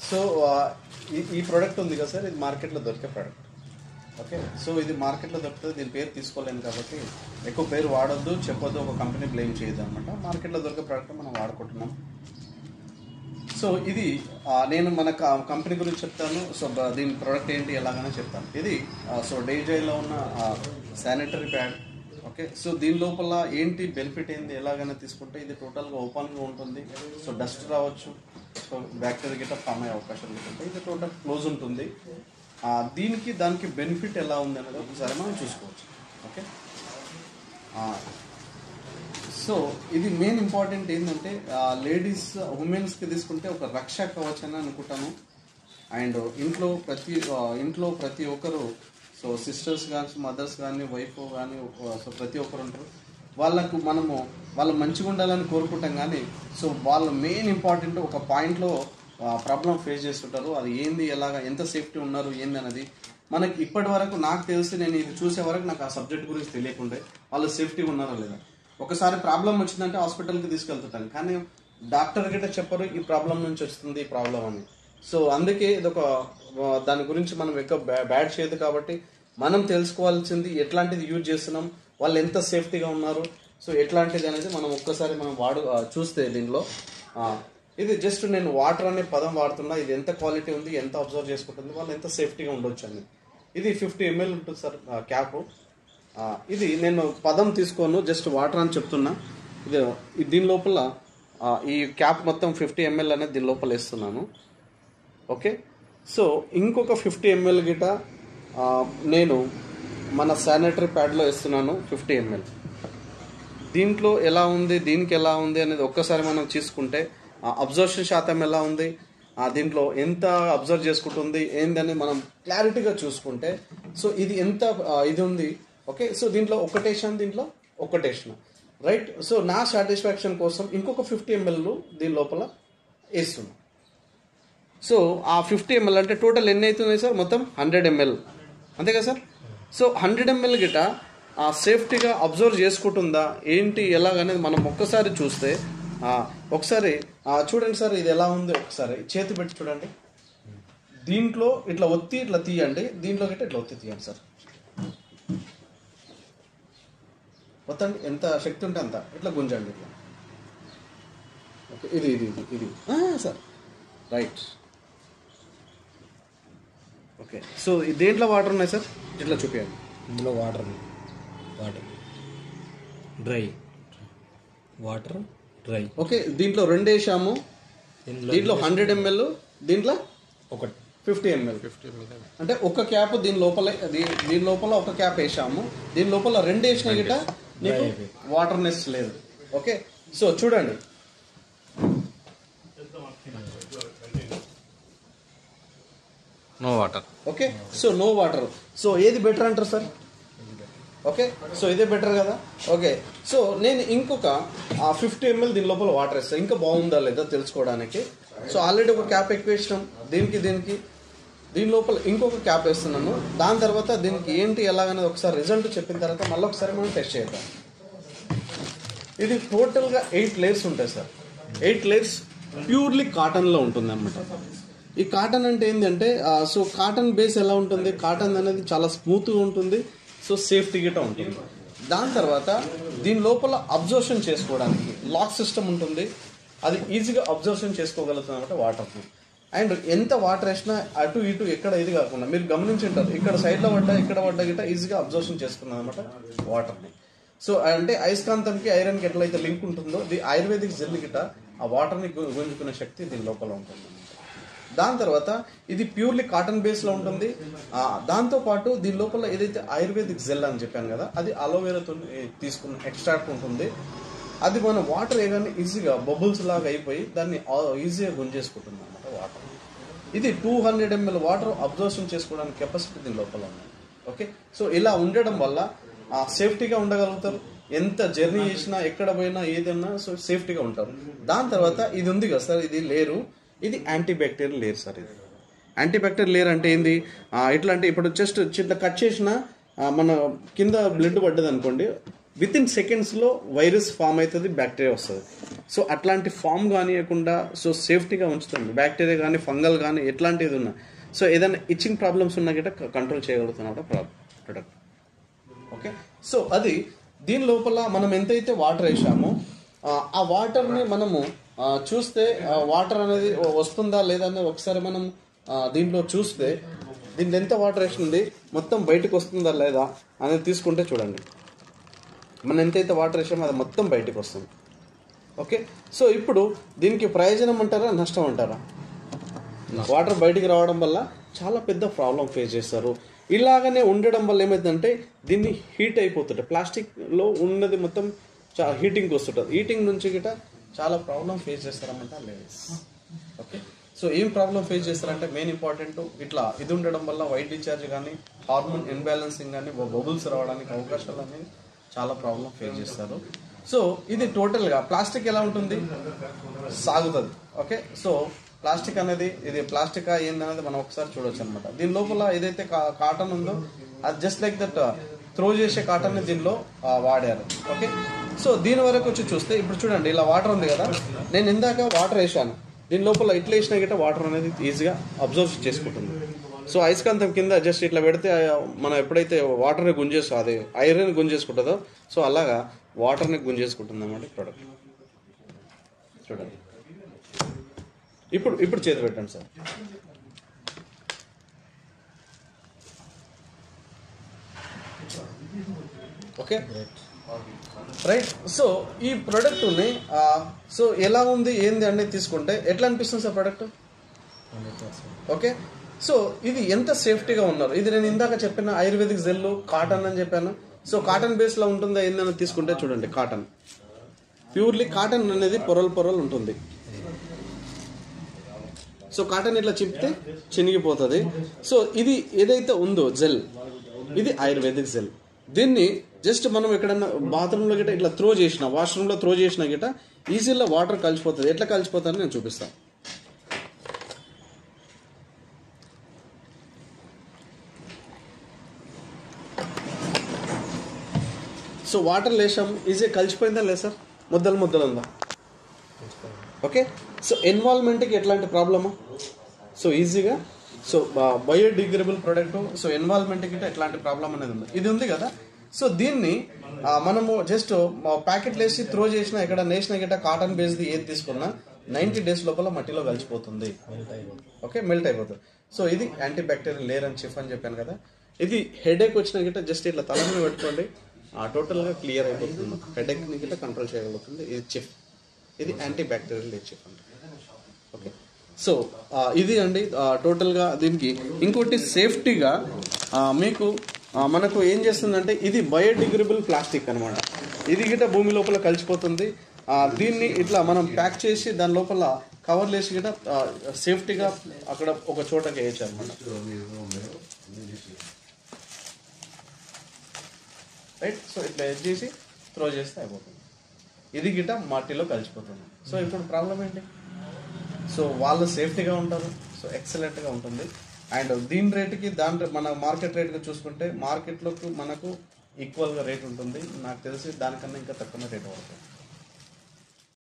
so ఆ, ఈ ఈ ప్రోడక్ట్ ఉంది కదా సార్ ఇది మార్కెట్లో దొరికే ప్రోడక్ట్ ఓకే సో ఇది మార్కెట్లో దొరుకుతుంది దీని పేరు తీసుకోలేను కాబట్టి ఎక్కువ పేరు వాడొద్దు చెప్పొద్దు ఒక కంపెనీ బ్లేమ్ చేయదు అనమాట మార్కెట్లో దొరికే ప్రోడక్ట్ మనం వాడుకుంటున్నాం సో ఇది ఆ, నేను మన క- కంపెనీ గురించి చెప్తాను సో బ- దీని ప్రోడక్ట్ ఏంటి ఎలాగనే చెప్తాను ఇది ఆ, సో డేజైలో ఉన్న శానిటరీ ప్యాడ్ ఓకే సో దీని లోపల ఏంటి బెనిఫిట్ ఏంది ఎలాగైనా తీసుకుంటే ఇది టోటల్గా ఓపెన్గా ఉంటుంది సో డస్ట్ రావచ్చు సో బ్యాక్టీరియా గిట్ట ఫామ్ అయ్యే అవకాశం ఉంటుంది ఇది టోటల్ క్లోజ్ ఉంటుంది ఆ, దీనికి దానికి బెనిఫిట్ ఎలా ఉంది అనేది ఒకసారి మనం చూసుకోవచ్చు ఓకే ఆ, సో ఇది మెయిన్ ఇంపార్టెంట్ ఏంటంటే లేడీస్ ఉమెన్స్కి తీసుకుంటే ఒక రక్ష కవచం అని అనుకుంటాను అండ్ ఇంట్లో ప్రతి ఆ, ఇంట్లో ప్రతి ఒక్కరు సో సిస్టర్స్ కానీ మదర్స్ కానీ వైఫ్ కానీ సో ప్రతి ఒక్కరు ఉంటారు వాళ్ళకు మనము వాళ్ళు మంచిగా ఉండాలని కోరుకుంటాం కానీ సో వాళ్ళ మెయిన్ ఇంపార్టెంట్ ఒక పాయింట్లో ప్రాబ్లం ఫేస్ చేస్తుంటారు అది ఏంది ఎలాగా ఎంత సేఫ్టీ ఉన్నారు ఏంది అనేది మనకి ఇప్పటి వరకు నాకు తెలిసి నేను ఇది చూసే వరకు నాకు ఆ సబ్జెక్ట్ గురించి తెలియకుండే వాళ్ళు సేఫ్టీ ఉన్నారా లేదా ఒకసారి ప్రాబ్లం వచ్చిందంటే హాస్పిటల్కి తీసుకెళ్తుంటాను కానీ డాక్టర్ గిట్ట చెప్పరు ఈ ప్రాబ్లం నుంచి వస్తుంది ఈ ప్రాబ్లం అని సో అందుకే ఇదొక ఆ, దాని గురించి మనం ఎక్కువ బ్యా- బ్యాడ్ చేయదు కాబట్టి మనం తెలుసుకోవాల్సింది ఎట్లాంటిది యూజ్ చేస్తున్నాం వాళ్ళు ఎంత సేఫ్టీగా ఉన్నారు సో ఎట్లాంటిది అనేది మనం ఒక్కసారి మనం వాడు ఆ, చూస్తే దీనిలో ఆ, ఇది జస్ట్ నేను వాటర్ అనే పదం వాడుతున్నా ఇది ఎంత క్వాలిటీ ఉంది ఎంత అబ్జర్వ్ చేసుకుంటుంది వాళ్ళు ఎంత సేఫ్టీగా ఉండొచ్చు అని ఇది ఫిఫ్టీ ఎంఎల్ ఉంటుంది సార్ క్యాప్ ఇది నేను పదం తీసుకోను జస్ట్ వాటర్ అని చెప్తున్నా ఇది ఇది దీని లోపల ఆ, ఈ క్యాప్ మొత్తం ఫిఫ్టీ ఎంఎల్ అనేది దీని లోపల వేస్తున్నాను ఓకే సో ఇంకొక ఫిఫ్టీ ఎంఎల్ గిట ఆ, నేను మన శానిటరీ ప్యాడ్లో వేస్తున్నాను ఫిఫ్టీ ఎంఎల్ దీంట్లో ఎలా ఉంది దీనికి ఎలా ఉంది అనేది ఒక్కసారి మనం తీసుకుంటే అబ్జర్వేషన్ శాతం ఎలా ఉంది ఆ దీంట్లో ఎంత అబ్జర్వ్ చేసుకుంటుంది ఏందని మనం క్లారిటీగా చూసుకుంటే సో ఇది ఎంత ఆ, ఇది ఉంది ఓకే సో దీంట్లో ఒకటేషన్ దీంట్లో ఒకటేషన్ రైట్ సో నా సాటిస్ఫాక్షన్ కోసం ఇంకొక ఫిఫ్టీ ఎంఎల్ దీని లోపల వేస్తున్నాం సో ఆ ఫిఫ్టీ ఎంఎల్ అంటే టోటల్ ఎన్ని అవుతున్నాయి సార్ మొత్తం హండ్రెడ్ ఎంఎల్ అంతే కదా సార్ సో హండ్రెడ్ ఎంఎల్ గిట ఆ సేఫ్టీగా అబ్జర్వ్ చేసుకుంటుందా ఏంటి ఎలాగనేది మనం ఒక్కసారి చూస్తే ఆ, ఒకసారి ఆ, చూడండి సార్ ఇది ఎలా ఉంది ఒకసారి చేతి పెట్టి చూడండి దీంట్లో ఇట్లా ఒత్తి ఇట్లా తీయండి దీంట్లో గిట్ట ఇట్లా ఒత్తి తీయండి సార్ ఒత్తండి ఎంత శక్తి ఉంటే అంత ఇట్లా గుంజండి ఇట్లా ఓకే ఇది ఇది ఇది ఇది ఆ, సార్ రైట్ ఓకే సో ఈ దేంట్లో వాటర్ ఉన్నాయి సార్ ఇట్లా చూపించండి ఇందులో వాటర్ ఉంది water dry water dry okay దీంట్లో రెండు వేసాము ఇందులో దీంట్లో హండ్రెడ్ ఎంఎల్ దీంట్లో ఒకటి ఫిఫ్టీ ఎంఎల్ అంటే ఒక క్యాప్ దీని లోపల దీ- దీని లోపల ఒక క్యాప్ వేసాము దీని లోపల రెండు వేసిన గిట నీకు వాటర్నెస్ లేదు ఓకే సో చూడండి no water okay so no water so ఏది బెటర్ అంటారు సార్ ఓకే సో ఇదే బెటర్ కదా ఓకే సో నేను ఇంకొక ఫిఫ్టీ ఎంఎల్ దీని లోపల వాటర్ వేస్తాను ఇంకా బాగుందా లేదా తెలుసుకోవడానికి సో ఆల్రెడీ ఒక క్యాప్ ఎక్కువ వేసినాం దీనికి దీనికి దీని లోపల ఇంకొక క్యాప్ వేస్తున్నాను దాని తర్వాత దీనికి ఏంటి ఎలాగనేది ఒకసారి రిజల్ట్ చెప్పిన తర్వాత మళ్ళీ ఒకసారి మనం టెస్ట్ చేద్దాం ఇది టోటల్గా ఎయిట్ లేయర్స్ ఉంటాయి సార్ ఎయిట్ లేయర్స్ ప్యూర్లీ కాటన్లో ఉంటుంది అనమాట ఈ కాటన్ అంటే ఏంటంటే సో కాటన్ బేస్ ఎలా ఉంటుంది కాటన్ అనేది చాలా స్మూత్గా ఉంటుంది సో సేఫ్టీ గిట్ట ఉంటుంది దాని తర్వాత దీని లోపల అబ్జర్షన్ చేసుకోవడానికి లాక్ సిస్టమ్ ఉంటుంది అది ఈజీగా అబ్జర్షన్ చేసుకోగలుగుతుంది అనమాట వాటర్ని అండ్ ఎంత వాటర్ వేసినా అటు ఇటు ఎక్కడ ఇది కాకుండా మీరు గమనించుంటారు ఇక్కడ సైడ్లో పడ్డా ఇక్కడ పడ్డా గిట్ట ఈజీగా అబ్జర్షన్ చేసుకున్నది అనమాట వాటర్ని సో అంటే అయస్కాంతంకి ఐరన్కి ఎట్లయితే లింక్ ఉంటుందో ది ఆయుర్వేదిక్ జెల్ గిట్ట ఆ వాటర్ని గు- గుంజుకునే శక్తి దీని లోపల ఉంటుంది దాని తర్వాత ఇది ప్యూర్లీ కాటన్ బేస్లో ఉంటుంది ఆ, దాంతో పాటు దీని లోపల ఏదైతే ఆయుర్వేదిక్ జెల్ అని చెప్పాను కదా అది అలోవేరాతో తీసుకున్న ఎక్స్ట్రాక్ట్ ఉంటుంది అది మన వాటర్ ఏగానే ఈజీగా బబుల్స్ లాగా అయిపోయి దాన్ని ఆ- ఈజీగా గుంజేసుకుంటుంది అనమాట వాటర్ ఇది two hundred ML water observation చేసుకోవడానికి కెపాసిటీ దీని లోపల ఉంది ఓకే సో ఇలా ఉండడం వల్ల ఆ సేఫ్టీగా ఉండగలుగుతారు ఎంత జర్నీ చేసినా ఎక్కడ పోయినా ఏదైనా సో సేఫ్టీగా ఉంటారు దాని తర్వాత ఇది ఉంది కదా సార్ ఇది లేరు ఇది యాంటీబ్యాక్టీరియల్ లేరు సార్ ఇది యాంటీబ్యాక్టీరియల్ లేయర్ అంటే ఏంది ఆ, ఎట్లా అంటే ఇప్పుడు జస్ట్ చిన్న కట్ చేసిన ఆ, మన కింద బ్లడ్ పడ్డది అనుకోండి విత్ ఇన్ సెకండ్స్లో వైరస్ ఫామ్ అవుతుంది బ్యాక్టీరియా వస్తుంది సో అట్లాంటి ఫామ్ కానియకుండా సో సేఫ్టీగా ఉంచుతుంది బ్యాక్టీరియా కానీ ఫంగల్ కానీ ఎట్లాంటిది ఉన్నా సో ఏదైనా ఇచ్చింగ్ ప్రాబ్లమ్స్ ఉన్నా గిట్ట కంట్రోల్ చేయగలుగుతున్నమాట ప్రొడక్ట్ ఓకే సో అది దీని లోపల మనం ఎంతైతే వాటర్ వేసామో ఆ, ఆ వాటర్ని మనము ఆ, చూస్తే వాటర్ అనేది వస్తుందా లేదా అనేది ఒకసారి మనం ఆ, దీంట్లో చూస్తే దీంట్లో ఎంత వాటర్ వేసింది మొత్తం బయటకు వస్తుందా లేదా అనేది తీసుకుంటే చూడండి మనం ఎంతైతే వాటర్ వేసామో అది మొత్తం బయటకు వస్తుంది ఓకే సో ఇప్పుడు దీనికి ప్రయోజనం అంటారా నష్టం అంటారా వాటర్ బయటికి రావడం వల్ల చాలా పెద్ద ప్రాబ్లం ఫేస్ చేస్తారు ఇలాగనే ఉండడం వల్ల ఏమైందంటే దీన్ని హీట్ అయిపోతుంటే ప్లాస్టిక్లో ఉన్నది మొత్తం చాలా హీటింగ్కి వస్తుంటుంది హీటింగ్ నుంచి గిట చాలా ప్రాబ్లం ఫేస్ చేస్తారన్నమాట లేడీస్ ఓకే సో ఏం ప్రాబ్లం ఫేస్ చేస్తారంటే మెయిన్ ఇంపార్టెంట్ ఇట్లా ఇది ఉండడం వల్ల వైట్ డిశ్చార్జ్ కానీ హార్మోన్ ఇన్బ్యాలెన్సింగ్ కానీ బబుల్స్ రావడానికి అవకాశాలు అనేవి చాలా ప్రాబ్లం ఫేస్ చేస్తారు సో ఇది టోటల్గా ప్లాస్టిక్ ఎలా ఉంటుంది సాగుతుంది ఓకే సో ప్లాస్టిక్ అనేది ఇది ప్లాస్టిక్ ఏందనేది మనం ఒకసారి చూడొచ్చు అనమాట దీని లోపల ఏదైతే కా- కాటన్ ఉందో అది జస్ట్ లైక్ దట్ త్రో చేసే కాటన్ దీనిలో ఆ, వాడారు ఓకే సో దీని వరకు వచ్చి చూస్తే ఇప్పుడు చూడండి ఇలా వాటర్ ఉంది కదా నేను ఇందాక వాటర్ వేసాను దీని లోపల ఇట్లా వేసినా గిట్ట వాటర్ అనేది ఈజీగా అబ్జర్వ్ చేసుకుంటుంది సో అయస్కాంతం కింద జస్ట్ ఇట్లా పెడితే ఆ, మనం ఎప్పుడైతే వాటర్ని గుంజేస్తో అది ఐరన్ గుంజేసుకుంటుందో సో అలాగా వాటర్ని గుంజేసుకుంటుంది అన్నమాట ప్రోడక్ట్ చూడండి ఇప్పుడు ఇప్పుడు చేతి పెట్టండి సార్ ఓకే రైట్ సో ఈ ప్రోడక్ట్ని సో ఎలా ఉంది ఏంది అనేది తీసుకుంటే ఎట్లా అనిపిస్తుంది సార్ ప్రోడక్ట్ ఓకే సో ఇది ఎంత సేఫ్టీగా ఉన్నారు ఇది నేను ఇందాక చెప్పిన ఆయుర్వేదిక్ జెల్ కాటన్ అని చెప్పాను సో కాటన్ బేస్లో ఉంటుందా ఏందని తీసుకుంటే చూడండి కాటన్ ప్యూర్లీ కాటన్ అనేది పొరలు పొరలు ఉంటుంది సో కాటన్ ఇట్లా చిప్తే చినిగిపోతుంది సో ఇది ఏదైతే ఉందో జెల్ ఇది ఆయుర్వేదిక్ జెల్ దీన్ని జస్ట్ మనం ఎక్కడన్నా బాత్రూంలో గిట్ట ఇట్లా త్రో చేసిన వాష్రూమ్లో త్రో చేసిన గిట్ట ఈజీగా వాటర్ కలిసిపోతుంది ఎట్లా కలిసిపోతుందని నేను చూపిస్తాను సో వాటర్ లేసాం ఈజీగా కలిసిపోయిందా లేదు సార్ ముద్దలు ముద్దలు ఉందా ఓకే సో ఎన్వాల్వ్మెంట్కి ఎట్లాంటి ప్రాబ్లమా సో ఈజీగా సో బయోడిగ్రేబుల్ ప్రోడక్ట్ సో ఎన్వాల్వ్మెంట్కి ఎట్లాంటి ప్రాబ్లం అనేది ఉంది ఇది ఉంది కదా సో దీన్ని ఆ, మనము జస్ట్ ప్యాకెట్లు వేసి త్రో చేసిన ఎక్కడ నేసిన గిట్ట కాటన్ బేస్ది ఏది తీసుకున్నా నైంటీ డేస్ లోపల మట్టిలో కలిసిపోతుంది ఓకే మెల్ట్ అయిపోతుంది సో ఇది యాంటీ బ్యాక్టీరియల్ లేయర్ అని చిఫ్ అని చెప్పాను కదా ఇది హెడేక్ వచ్చిన గిట్ట జస్ట్ ఇట్లా తల మీద పెట్టుకోండి టోటల్గా క్లియర్ అయిపోతుంది హెడేక్ని గిట్ట కంట్రోల్ చేయగలుగుతుంది ఇది చిఫ్ ఇది యాంటీ బ్యాక్టీరియల్ లేయర్ చిఫ్ అండి ఓకే సో ఆ, ఇది అండి ఆ, టోటల్గా దీనికి ఇంకోటి సేఫ్టీగా ఆ, మీకు ఆ, మనకు ఏం చేస్తుందంటే ఇది బయోడిగ్రేబుల్ ప్లాస్టిక్ అనమాట ఇది గిట్ట భూమి లోపల కలిసిపోతుంది ఆ, దీన్ని ఇట్లా మనం ప్యాక్ చేసి దాని లోపల కవర్ వేసి గిట్ట ఆ, సేఫ్టీగా అక్కడ ఒక చోటకి వేయచ్చు అనమాట రైట్ సో ఇట్లా ఎడ్ చేసి త్రో చేస్తే అయిపోతుంది ఇది గిట్ట మట్టిలో కలిసిపోతుంది సో ఇప్పుడు ప్రాబ్లం ఏంటి సో వాళ్ళు సేఫ్టీగా ఉంటారు సో ఎక్సలెంట్గా ఉంటుంది అండ్ దీని రేటుకి దాని రే- మన మార్కెట్ రేట్గా చూసుకుంటే మార్కెట్లోకి మనకు ఈక్వల్గా రేట్ ఉంటుంది నాకు తెలిసి దానికన్నా ఇంకా తక్కువ రేట్ పడుతుంది